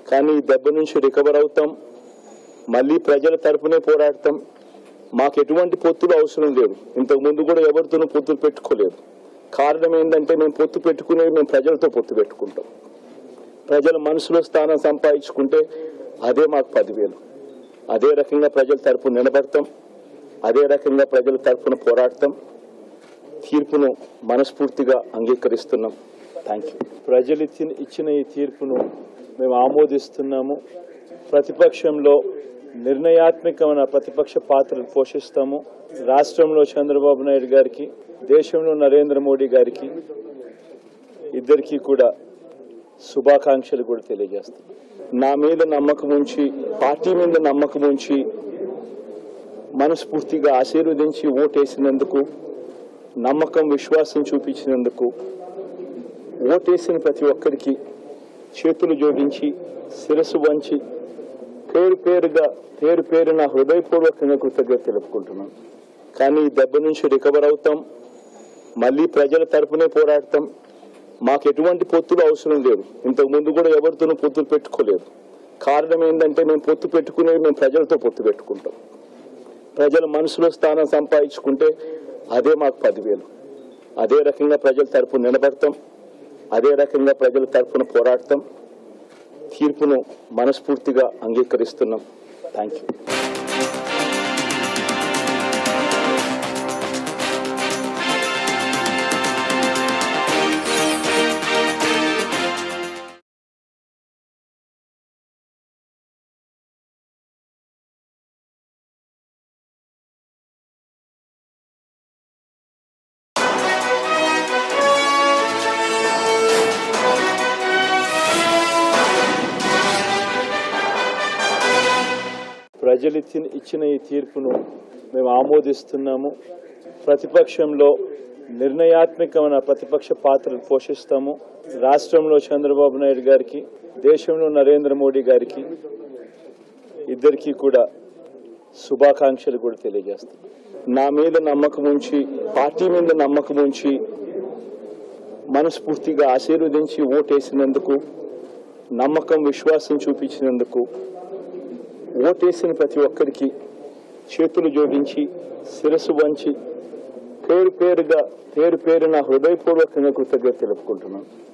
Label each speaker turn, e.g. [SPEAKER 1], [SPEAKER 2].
[SPEAKER 1] కానీ ఈ దెబ్బ నుంచి రికవర్ అవుతాం మళ్ళీ ప్రజల తరపునే పోరాడతాం మాకు ఎటువంటి పొత్తులు అవసరం లేదు ఇంతకు ముందు కూడా ఎవరితోనూ పొత్తులు పెట్టుకోలేదు కారణం ఏంటంటే మేము పొత్తు పెట్టుకునేది మేము ప్రజలతో పొత్తు పెట్టుకుంటాం ప్రజల మనసులో స్థానం సంపాదించుకుంటే అదే మాకు పదివేలు అదే రకంగా ప్రజల తరపున నిలబడతాం అదే రకంగా ప్రజల తరపున పోరాడతాం తీర్పును మనస్ఫూర్తిగా అంగీకరిస్తున్నాం థ్యాంక్ యూ ప్రజలు ఇచ్చిన ఇచ్చిన ఈ తీర్పును మేము ఆమోదిస్తున్నాము ప్రతిపక్షంలో నిర్ణయాత్మకమైన ప్రతిపక్ష పాత్రలు పోషిస్తాము రాష్ట్రంలో చంద్రబాబు నాయుడు గారికి దేశంలో నరేంద్ర మోడీ గారికి ఇద్దరికీ కూడా శుభాకాంక్షలు కూడా తెలియజేస్తాం నా మీద నమ్మకం ఉంచి పార్టీ మీద నమ్మకం ఉంచి మనస్ఫూర్తిగా ఆశీర్వదించి ఓటేసినందుకు నమ్మకం విశ్వాసం చూపించినందుకు ఓటేసిన ప్రతి ఒక్కరికి చేతులు జోడించి శిరస్సు వంచి పేరు పేరుగా పేరు పేరు నా హృదయపూర్వకంగా కృతజ్ఞత తెలుపుకుంటున్నాను కానీ ఈ దెబ్బ నుంచి రికవర్ అవుతాం మళ్ళీ ప్రజల తరపునే పోరాడతాం మాకు ఎటువంటి పొత్తులు అవసరం లేదు ఇంతకు ముందు కూడా ఎవరితోనూ పొత్తులు పెట్టుకోలేదు కారణం ఏంటంటే మేము పొత్తు పెట్టుకునేది మేము ప్రజలతో పొత్తు పెట్టుకుంటాం ప్రజల మనసులో స్థానం సంపాదించుకుంటే అదే మాకు పదివేలు అదే రకంగా ప్రజల తరపున నిలబడతాం అదే రకంగా ప్రజల తరపున పోరాడతాం తీర్పును మనస్ఫూర్తిగా అంగీకరిస్తున్నాం థ్యాంక్ యూ ప్రజలు ఇచ్చిన ఇచ్చిన ఈ తీర్పును మేము ఆమోదిస్తున్నాము ప్రతిపక్షంలో నిర్ణయాత్మకమైన ప్రతిపక్ష పాత్రలు పోషిస్తాము రాష్ట్రంలో చంద్రబాబు నాయుడు గారికి దేశంలో నరేంద్ర మోడీ గారికి ఇద్దరికీ కూడా శుభాకాంక్షలు కూడా తెలియజేస్తాం నా మీద నమ్మకం ఉంచి పార్టీ మీద నమ్మకం ఉంచి మనస్ఫూర్తిగా ఆశీర్వదించి ఓటేసినందుకు నమ్మకం విశ్వాసం చూపించినందుకు ఓటేసిన ప్రతి ఒక్కరికి చేతులు జోడించి శిరస్సు వంచి పేరు పేరుగా పేరు పేరు నా హృదయపూర్వకంగా కృతజ్ఞత తెలుపుకుంటున్నాను